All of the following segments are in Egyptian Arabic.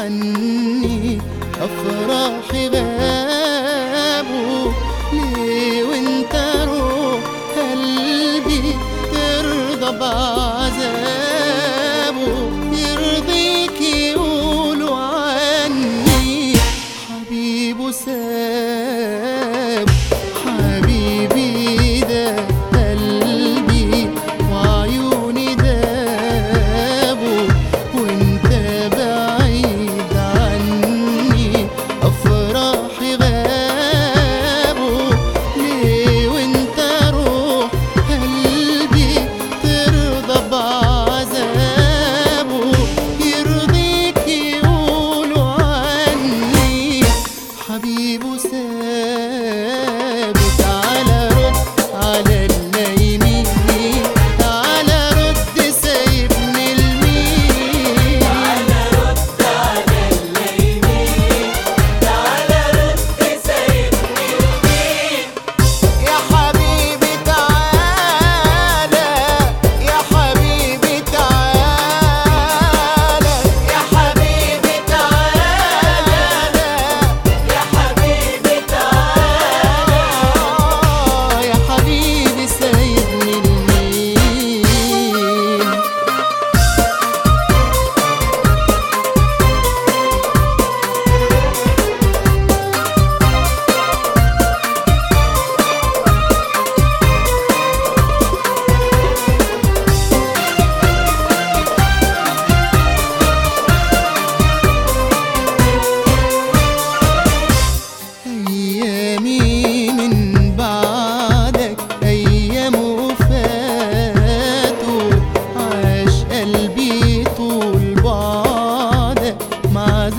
عني أفراحي غابوا ليه وانت روح قلبي ترضى بعذابه يرضيك يقولوا عني حبيبه ساب حبيبي ده قلبي وعيوني دابوا وانت بعيد عني افراحي غابوا ليه وانت روح قلبي ترضى بعذابه يرضيك يقولوا عني حبيبه سابه تعالى رد على النايمين تعالى رد سايبني لمين تعالى رد على الليمين تعالى رد سايبني لمين يا حبيبي تعالى يا حبيبي تعالى يا حبيبي تعالى يا حبيبي تعالى آه يا حبيبي سايبني لمين أيامي من بعدك أيام وفاتوا عاش قلبي طول بعدك مع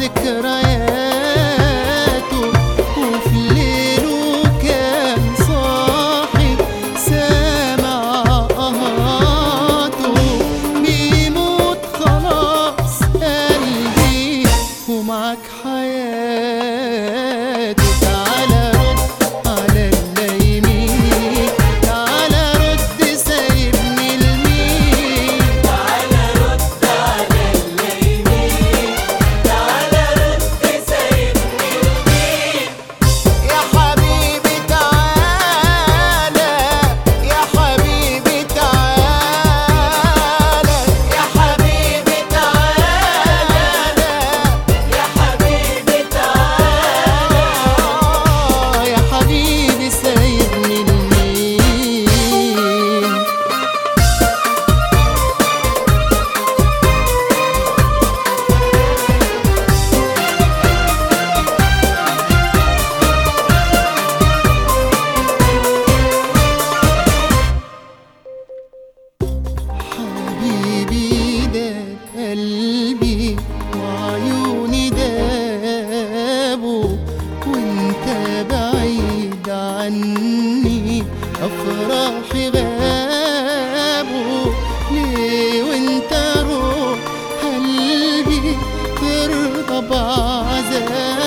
ذكرياته وفي ليله كان صاحي سامع أهاته بيموت خلاص قلبي ومعك حياتي تعالى رد على النايمين تعالى رد سايبني لمين تعالى رد على الليمين تعالى رد سايبني لمين يا حبيبي تعالى يا حبيبي تعالى يا حبيبي تعالى يا حبيبي تعالى آه يا حبيبي سايبني لمين حبيبي ده قلبي وعيوني دابوا وانت بعيد عني افراحي غابوا ليه وانت روح قلبي ترضى بعذابه